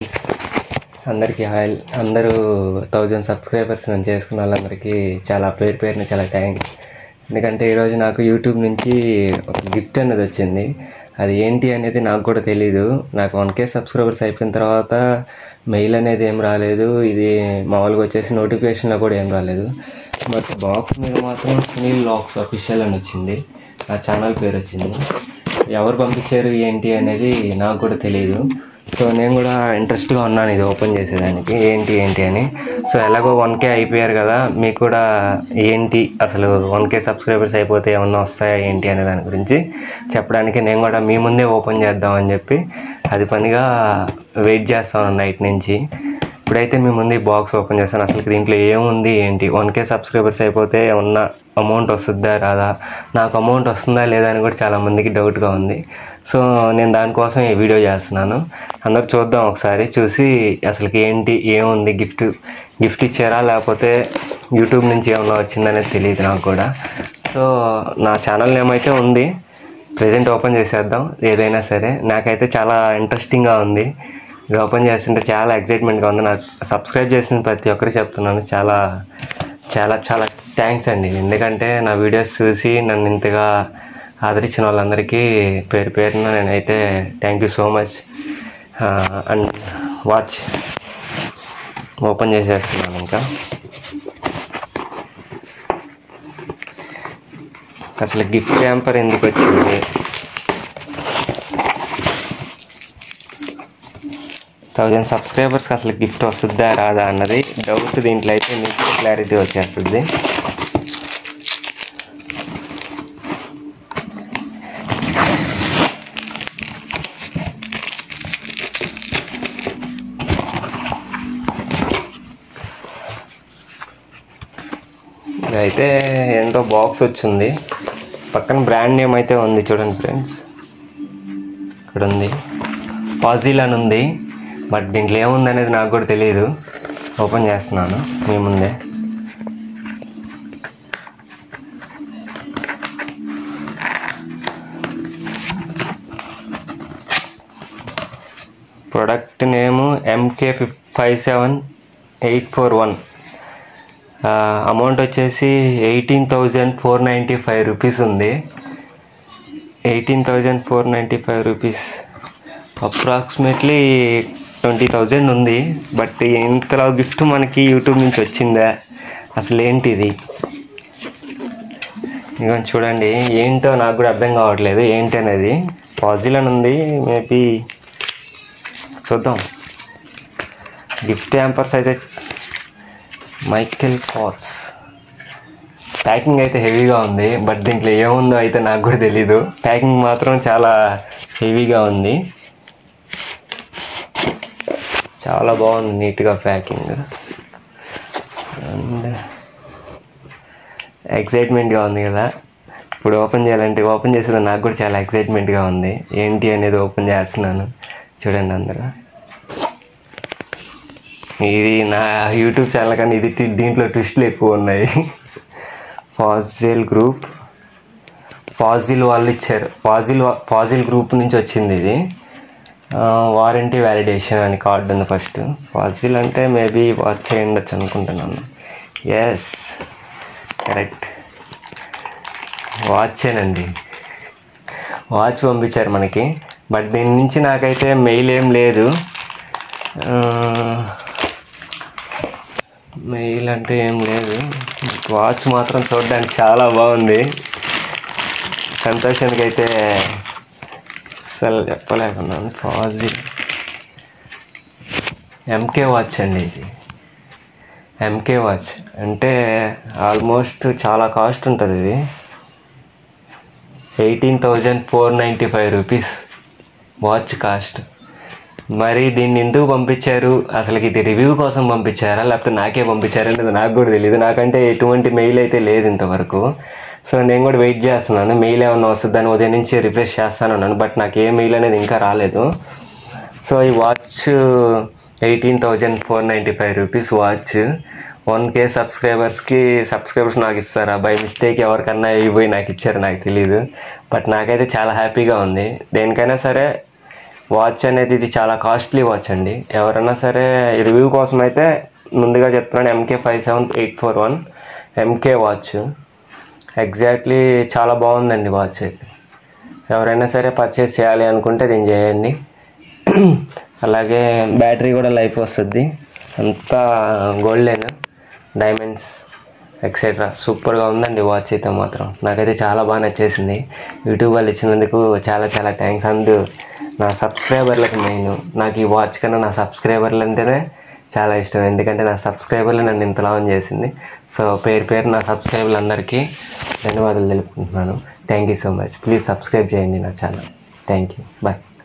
friends అందరికీ hi అందరూ thousand subscribers నేను చేసుకున్న వాళ్ళందరికీ చాలా పేరు పేరున చాలా థ్యాంక్స్ ఎందుకంటే ఈరోజు నాకు యూట్యూబ్ నుంచి ఒక గిఫ్ట్ అనేది వచ్చింది అది ఏంటి అనేది నాకు కూడా తెలీదు నాకు వన్ కే సబ్స్క్రైబర్స్ అయిపోయిన తర్వాత మెయిల్ అనేది ఏం రాలేదు ఇది మామూలుగా వచ్చేసి నోటిఫికేషన్లో కూడా ఏం రాలేదు బట్ బాక్స్ మీద మాత్రం సునీల్ లాక్స్ అఫీషియల్ అని వచ్చింది ఆ ఛానల్ పేరు వచ్చింది ఎవరు పంపించారు ఏంటి అనేది నాకు కూడా తెలియదు సో నేను కూడా ఇంట్రెస్ట్గా ఉన్నాను ఇది ఓపెన్ చేసేదానికి ఏంటి ఏంటి అని సో ఎలాగో వన్ కే అయిపోయారు కదా మీకు కూడా ఏంటి అసలు వన్ కే సబ్స్క్రైబర్స్ అయిపోతే ఏమన్నా వస్తాయా ఏంటి అనే దాని గురించి చెప్పడానికి నేను కూడా మీ ముందే ఓపెన్ చేద్దామని చెప్పి అది పనిగా వెయిట్ చేస్తాను నైట్ నుంచి ఇప్పుడైతే మీ ముందు ఈ బాక్స్ ఓపెన్ చేస్తాను అసలు దీంట్లో ఏముంది ఏంటి వన్ కే సబ్స్క్రైబర్స్ అయిపోతే ఏమన్నా అమౌంట్ వస్తుందా రాదా నాకు అమౌంట్ వస్తుందా లేదా అని కూడా చాలా మందికి డౌట్గా ఉంది సో నేను దానికోసం ఈ వీడియో చేస్తున్నాను అందరు చూద్దాం ఒకసారి చూసి అసలుకి ఏంటి ఏముంది గిఫ్ట్ గిఫ్ట్ ఇచ్చారా లేకపోతే యూట్యూబ్ నుంచి ఏమన్నా వచ్చిందనేది తెలియదు నాకు కూడా సో నా ఛానల్ నేమ్ అయితే ఉంది ప్రజెంట్ ఓపెన్ చేసేద్దాం ఏదైనా సరే నాకైతే చాలా ఇంట్రెస్టింగ్గా ఉంది ఇది ఓపెన్ చేస్తుంటే చాలా ఎక్సైట్మెంట్గా ఉంది నాకు సబ్స్క్రైబ్ చేసిన ప్రతి ఒక్కరికి చెప్తున్నాను చాలా చాలా చాలా థ్యాంక్స్ అండి ఎందుకంటే నా వీడియోస్ చూసి నన్ను ఇంతగా ఆదరించిన వాళ్ళందరికీ పేరు పేరున నేనైతే thank you so much and watch open చేసేస్తున్నాను ఇంకా అసలు గిఫ్ట్ హ్యాంపర్ ఎందుకు వచ్చింది థౌజండ్ సబ్స్క్రైబర్స్కి అసలు గిఫ్ట్ వస్తుందా రాదా అన్నది డౌట్ దీంట్లో అయితే మీకు క్లారిటీ వచ్చేస్తుంది ఇదైతే ఏంటో బాక్స్ వచ్చింది పక్కన బ్రాండ్ నేమ్ అయితే ఉంది చూడండి ఫ్రెండ్స్ ఇక్కడ ఉంది పాజిల్ అని ఉంది బట్ దీంట్లో ఏముంది అనేది నాకు కూడా తెలియదు ఓపెన్ చేస్తున్నాను మీ ముందే product name MK five seven eight four one amount వచ్చేసి eighteen thousand four ninety five rupees ఉంది eighteen thousand four ninety five rupees approximately twenty thousand ఉంది బట్ ఇంతలో గిఫ్ట్ మనకి యూట్యూబ్ నుంచి వచ్చిందా అసలు ఏంటిది ఇక చూడండి ఏంటో నాకు కూడా అర్థం కావట్లేదు ఏంటి అనేది పాజిల్ అని ఉంది మేబీ చూద్దాం గిఫ్ట్ హ్యాంపర్స్ అయితే మైకెల్ కాట్స్ ప్యాకింగ్ అయితే హెవీగా ఉంది బట్ దీంట్లో ఏముందో అయితే నాకు కూడా తెలీదు ప్యాకింగ్ మాత్రం చాలా హెవీగా ఉంది చాలా బాగుంది నీట్గా ప్యాకింగ్ అండ్ ఎక్సైట్మెంట్గా ఉంది కదా ఇప్పుడు ఓపెన్ చేయాలంటే ఓపెన్ చేసేది నాకు కూడా చాలా ఎక్సైట్మెంట్గా ఉంది ఏంటి అనేది ఓపెన్ చేస్తున్నాను చూడండి అందరూ ఇది నా యూట్యూబ్ ఛానల్ కానీ ఇది టి- దీంట్లో ట్విస్ట్లు ఎక్కువ ఉన్నాయి ఫాజిల్ గ్రూప్ ఫాజిల్ వాళ్ళు ఇచ్చారు ఫాజిల్ వా- ఫాజిల్ గ్రూప్ నుంచి వచ్చింది ఇది వారంటీ వ్యాలిడేషన్ అని కార్డు ఉంది ఫస్ట్ ఫాజిల్ అంటే మేబీ వాచ్ చేయండొచ్చు అనుకుంటున్నాను ఎస్ కరెక్ట్ వాచేనండి వాచ్ పంపించారు మనకి బట్ దీని నుంచి నాకైతే మెయిల్ ఏం లేదు మెయిల్ అంటే ఏం లేదు వాచ్ మాత్రం చూడడానికి చాలా బాగుంది సంతోషానికి అయితే అసలు చెప్పలేకున్నాను పాజిటివ్ ఎంకే వాచ్ అండి ఇది ఎంకే వాచ్ అంటే ఆల్మోస్ట్ చాలా కాస్ట్ ఉంటుంది ఇది eighteen thousand four ninety five rupees watch cost మరి దీన్ని ఎందుకు పంపించారు అసలు ఇది రివ్యూ కోసం పంపించారా లేకపోతే నాకే పంపించారా అనేది నాకు కూడా తెలియదు నాకంటే ఎటువంటి మెయిల్ అయితే లేదు ఇంతవరకు సో నేను కూడా వెయిట్ చేస్తున్నాను మెయిల్ ఏమన్నా వస్తుందని ఉదయం నుంచి రిఫ్రెష్ చేస్తాను అన్నాను బట్ నాకు ఏ మెయిల్ అనేది ఇంకా రాలేదు సో ఈ watch eighteen thousand four ninety five rupees watch one K సబ్స్క్రైబర్స్కి సబ్స్క్రైబర్స్ నాకు ఇస్తారా బై మిస్టేక్ ఎవరికన్నా అయిపోయి నాకు ఇచ్చారు నాకు తెలియదు బట్ నాకైతే చాలా హ్యాపీగా ఉంది దేనికైనా సరే వాచ్ అనేది ఇది చాలా కాస్ట్లీ వాచ్ అండి ఎవరైనా సరే రివ్యూ కోసం అయితే ముందుగా చెప్తున్నాను MK five seven eight four one MK watch exactly చాలా బాగుందండి వాచ్ అయితే ఎవరైనా సరే పర్చేస్ చేయాలి అనుకుంటే దీన్ని చేయండి అలాగే బ్యాటరీ కూడా లైఫ్ వస్తుంది అంతా గోల్డెన్ డైమండ్స్ ఎక్సెట్రా సూపర్గా ఉందండి వాచ్ అయితే మాత్రం నాకైతే చాలా బాగా నచ్చేసింది యూట్యూబ్ వాళ్ళు ఇచ్చినందుకు చాలా చాలా థ్యాంక్స్ అండ్ నా సబ్స్క్రైబర్లకు మెయిన్ నాకు ఈ వాచ్ కన్నా నా సబ్స్క్రైబర్లు అంటేనే చాలా ఇష్టం ఎందుకంటే నా సబ్స్క్రైబర్లు నన్ను ఇంతలా ఆన్ చేసింది సో పేరు పేరు నా సబ్స్క్రైబర్లు అందరికీ ధన్యవాదాలు తెలుపుకుంటున్నాను thank you so much please subscribe చేయండి నా ఛానల్ థ్యాంక్ యూ బాయ్